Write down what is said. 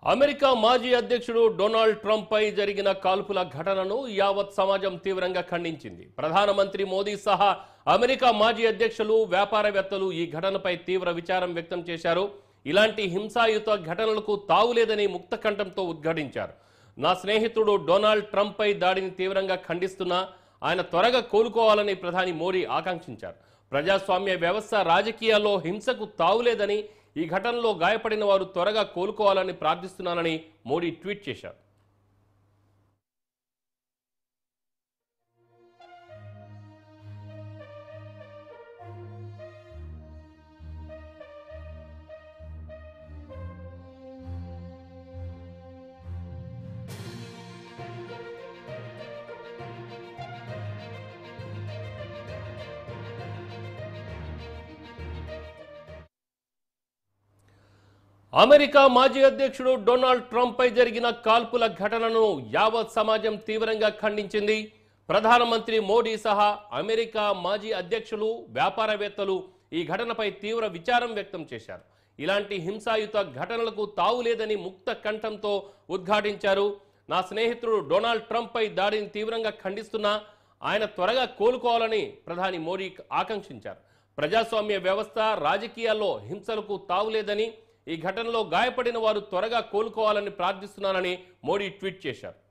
America మాజీ అధ్యక్షుడు Donald Trump పై జరిగిన కాల్పుల ఘటనను యావత్ సమాజం తీవ్రంగా ఖండించింది ప్రధానమంత్రి మోదీ సహా అమెరికా మాజీ అధ్యక్షులు వ్యాపారవేత్తలు ఈ ఘటనపై తీవ్ర విచారం వ్యక్తం చేశారు ఇలాంటి హింసాయుత ఘటనలకు తావులేదని ముక్త కంఠంతో ఉద్ఘాటించారు నా స్నేహితుడు డొనాల్డ్ ట్రంప్ పై దాడిని తీవ్రంగా ఖండిస్తున్నా ఆయన త్వరగా కోలుకోవాలని ప్రధాని మోడీ ఆకాంక్షించారు ప్రజాస్వామ్య వ్యవస్థ రాజకీయాల్లో హింసకు తావులేదని ఈ ఘటనలో గాయపడిన వారు త్వరగా కోలుకోవాలని ప్రార్థిస్తున్నానని మోడీ ట్వీట్ చేశారు అమెరికా మాజీ అధ్యక్షుడు డొనాల్డ్ ట్రంప్ పై జరిగిన కాల్పుల ఘటనను యావత్ సమాజం తీవ్రంగా ఖండించింది ప్రధానమంత్రి మోడీ సహా అమెరికా మాజీ అధ్యక్షులు వ్యాపారవేత్తలు ఈ ఘటనపై తీవ్ర విచారం వ్యక్తం చేశారు ఇలాంటి హింసాయుత ఘటనలకు తావులేదని ముక్త కంఠంతో ఉద్ఘాటించారు నా స్నేహితుడు డొనాల్డ్ ట్రంప్ పై దాడిని తీవ్రంగా ఖండిస్తున్నా ఆయన త్వరగా కోలుకోవాలని ప్రధాని మోడీ ఆకాంక్షించారు ప్రజాస్వామ్య వ్యవస్థ రాజకీయాల్లో హింసలకు తావులేదని ఈ ఘటనలో గాయపడిన వారు త్వరగా కోలుకోవాలని ప్రార్థిస్తున్నానని మోడీ ట్వీట్ చేశారు